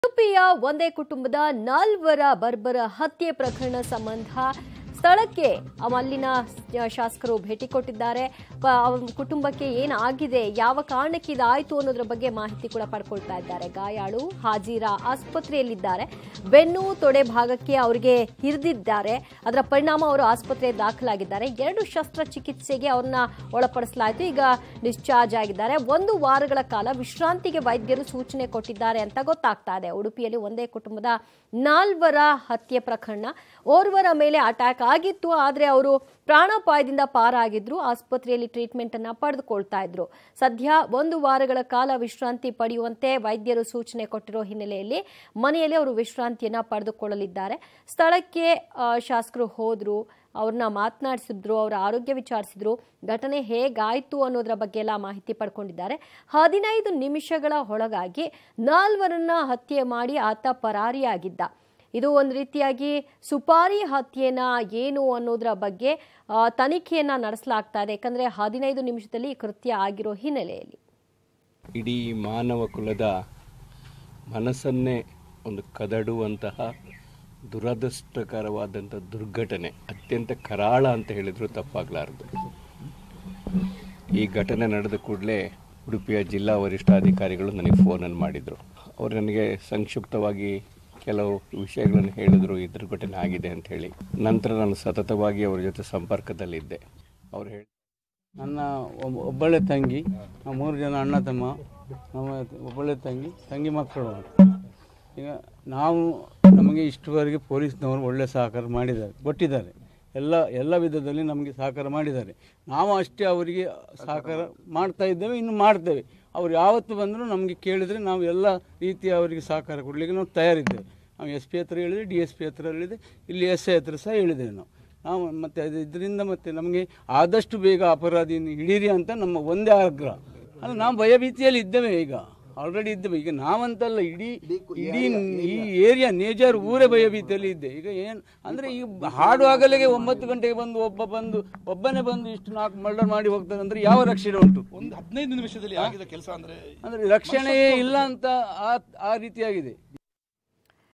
ಉಡುಪಿಯ ಒಂದೇ ಕುಟುಂಬದ ನಾಲ್ವರ ಬರ್ಬರ ಹತ್ಯೆ ಪ್ರಕರಣ ಸಂಬಂಧ ಸ್ಥಳಕ್ಕೆ ಅಲ್ಲಿನ ಶಾಸಕರು ಭೇಟಿ ಕೊಟ್ಟಿದ್ದಾರೆ ಪ- ಅವರ ಕುಟುಂಬಕ್ಕೆ ಏನಾಗಿದೆ ಯಾವ ಕಾರಣಕ್ಕೆ ಇದಾಯಿತು ಅನ್ನೋದ್ರ ಬಗ್ಗೆ ಮಾಹಿತಿ ಕೂಡ ಪಡ್ಕೊಳ್ತಾ ಇದ್ದಾರೆ ಗಾಯಾಳು ಹಾಜೀರಾ ಆಸ್ಪತ್ರೆಯಲ್ಲಿದ್ದಾರೆ ಬೆನ್ನು ತೊಡೆ ಭಾಗಕ್ಕೆ ಅವರಿಗೆ ಹಿರಿದಿದ್ದಾರೆ ಅದರ ಪರಿಣಾಮ ಅವರು ಆಸ್ಪತ್ರೆ ದಾಖಲಾಗಿದ್ದಾರೆ ಎರಡು ಶಸ್ತ್ರಚಿಕಿತ್ಸೆಗೆ ಅವ್ರನ್ನ ಒಳಪಡಿಸಲಾಯಿತು ಈಗ ಡಿಸ್ಚಾರ್ಜ್ ಆಗಿದ್ದಾರೆ ಒಂದು ವಾರಗಳ ಕಾಲ ವಿಶ್ರಾಂತಿಗೆ ವೈದ್ಯರು ಸೂಚನೆ ಕೊಟ್ಟಿದ್ದಾರೆ ಅಂತ ಗೊತ್ತಾಗ್ತಾ ಇದೆ ಉಡುಪಿಯಲ್ಲಿ ಒಂದೇ ಕುಟುಂಬದ ನಾಲ್ವರ ಹತ್ಯೆ ಪ್ರಕರಣ ಓರ್ವರ ಮೇಲೆ ಅಟ್ಯಾಕ್ ಆಗಿತ್ತು ಆದರೆ ಅವರು ಪ್ರಾಣಾಪಾಯದಿಂದ ಪಾರಾಗಿದ್ರು ಆಸ್ಪತ್ರೆಯಲ್ಲಿ ಟ್ರೀಟ್ಮೆಂಟ್ ಅನ್ನ ಪಡೆದುಕೊಳ್ತಾ ಇದ್ರು ಸದ್ಯ ಒಂದು ವಾರಗಳ ಕಾಲ ವಿಶ್ರಾಂತಿ ಪಡೆಯುವಂತೆ ವೈದ್ಯರು ಸೂಚನೆ ಕೊಟ್ಟಿರೋ ಹಿನ್ನೆಲೆಯಲ್ಲಿ ಮನೆಯಲ್ಲಿ ಅವರು ವಿಶ್ರಾಂತಿಯನ್ನ ಪಡೆದುಕೊಳ್ಳಲಿದ್ದಾರೆ ಸ್ಥಳಕ್ಕೆ ಆ, ಶಾಸಕರು ಹೋದ್ರು ಅವ್ರನ್ನ ಮಾತನಾಡಿಸಿದ್ರು ಅವರ ಆರೋಗ್ಯ ವಿಚಾರಿಸಿದ್ರು ಘಟನೆ ಹೇಗಾಯ್ತು ಅನ್ನೋದ್ರ ಬಗ್ಗೆ ಎಲ್ಲ ಮಾಹಿತಿ ಪಡ್ಕೊಂಡಿದ್ದಾರೆ ಹದಿನೈದು ನಿಮಿಷಗಳ ಒಳಗಾಗಿ ನಾಲ್ವರನ್ನ ಹತ್ಯೆ ಮಾಡಿ ಆತ ಪರಾರಿಯಾಗಿದ್ದ ಇದು ಒಂದು ರೀತಿಯಾಗಿ ಸುಪಾರಿ ಹತ್ಯೆನ ಏನು ಅನ್ನೋದ್ರ ಬಗ್ಗೆ ಆ, ತನಿಖೆಯನ್ನ ನಡೆಸಲಾಗ್ತಾ ಇದೆ ಯಾಕಂದ್ರೆ ಹದಿನೈದು ನಿಮಿಷದಲ್ಲಿ ಈ ಕೃತ್ಯ ಆಗಿರೋ ಹಿನ್ನೆಲೆಯಲ್ಲಿ ಇಡೀ ಮಾನವ ಕುಲದ ಮನಸ್ಸನ್ನೇ ಒಂದು ಕದಡುವಂತಹ ದುರದೃಷ್ಟಕರವಾದಂಥ ದುರ್ಘಟನೆ ಅತ್ಯಂತ ಕರಾಳ ಅಂತ ಹೇಳಿದ್ರು ತಪ್ಪಾಗಲಾರದು ಈ ಘಟನೆ ನಡೆದ ಕೂಡಲೇ ಉಡುಪಿಯ ಜಿಲ್ಲಾ ವರಿಷ್ಠಾಧಿಕಾರಿಗಳು ನನಗೆ ಫೋನನ್ನು ಮಾಡಿದರು ಅವರು ನನಗೆ ಸಂಕ್ಷಿಪ್ತವಾಗಿ ಕೆಲವು ವಿಷಯಗಳನ್ನು ಹೇಳಿದರು ಈ ದುರ್ಘಟನೆ ಆಗಿದೆ ಅಂತ ಹೇಳಿ ನಂತರ ನಾನು ಸತತವಾಗಿ ಅವರ ಜೊತೆ ಸಂಪರ್ಕದಲ್ಲಿದ್ದೆ ಅವ್ರು ಹೇಳಿ ನನ್ನ ಒಬ್ಬ- ಒಬ್ಬಳೆ ತಂಗಿ ನಾವು ಮೂರು ಜನ ಅಣ್ಣ ತಮ್ಮ ನಮ್ಮ ಒಬ್ಬಳೆ ತಂಗಿ ತಂಗಿ ಮಕ್ಕಳು ಈಗ ನಾವು ನಮಗೆ ಇಷ್ಟುವರೆಗೆ ಪೊಲೀಸ್ನವರು ಒಳ್ಳೆ ಸಹಕಾರ ಮಾಡಿದ್ದಾರೆ ಕೊಟ್ಟಿದ್ದಾರೆ ಎಲ್ಲ ಎಲ್ಲ ವಿಧದಲ್ಲಿ ನಮಗೆ ಸಹಕಾರ ಮಾಡಿದ್ದಾರೆ ನಾವು ಅಷ್ಟೇ ಅವರಿಗೆ ಸಹಕಾರ ಮಾಡ್ತಾ ಇದ್ದೇವೆ ಇನ್ನು ಮಾಡ್ತೇವೆ ಅವ್ರು ಯಾವತ್ತು ಬಂದರೂ ನಮಗೆ ಕೇಳಿದರೆ ನಾವು ಎಲ್ಲ ರೀತಿಯ ಅವರಿಗೆ ಸಹಕಾರ ಕೊಡಲಿಕ್ಕೆ ನಾವು ತಯಾರಿದ್ದೇವೆ ನಾವು ಎಸ್ ಪಿ ಹತ್ರ ಹೇಳಿದೆ ಡಿ ಎಸ್ ಪಿ ಹತ್ರ ಹೇಳಿದೆ ಇಲ್ಲಿ ಎಸ್ ಐ ಹತ್ರ ಸಹ ಹೇಳಿದ್ದೇವೆ ನಾವು ನಾವು ಮತ್ತು ಅದು ಇದರಿಂದ ಮತ್ತು ನಮಗೆ ಆದಷ್ಟು ಬೇಗ ಅಪರಾಧಿಯನ್ನು ಹಿಡೀರಿ ಅಂತ ನಮ್ಮ ಒಂದೇ ಆಗ್ರಹ ಅದು ನಾವು ಭಯಭೀತಿಯಲ್ಲಿ ಇದ್ದೇವೆ ಈಗ ಆಲ್ರೆಡಿ ಇದ್ದೇವೆ ಈಗ ನಾವಂತಲ್ಲ ಇಡೀ ಇಡೀ ಈ ಏರಿಯಾ ನೇಜರ್ ಊರೇ ಭಯಭೀತಿಯಲ್ಲಿ ಇದ್ದೆ ಈಗ ಏನು ಅಂದರೆ ಈಗ ಹಾಡುವಾಗಲೇ ಒಂಬತ್ತು ಗಂಟೆಗೆ ಬಂದು ಒಬ್ಬ ಬಂದು ಒಬ್ಬನೇ ಬಂದು ಇಷ್ಟು ನಾಲ್ಕು ಮರ್ಡರ್ ಮಾಡಿ ಹೋಗ್ತಾರೆ ಅಂದರೆ ಯಾವ ರಕ್ಷಣೆ ಉಂಟು ಒಂದು ಹದಿನೈದು ನಿಮಿಷದಲ್ಲಿ ಆಗಿದ ಕೆಲಸ ಅಂದ್ರೆ ಅಂದರೆ ರಕ್ಷಣೆಯೇ ಇಲ್ಲ ಅಂತ ಆ ಆ ರೀತಿಯಾಗಿದೆ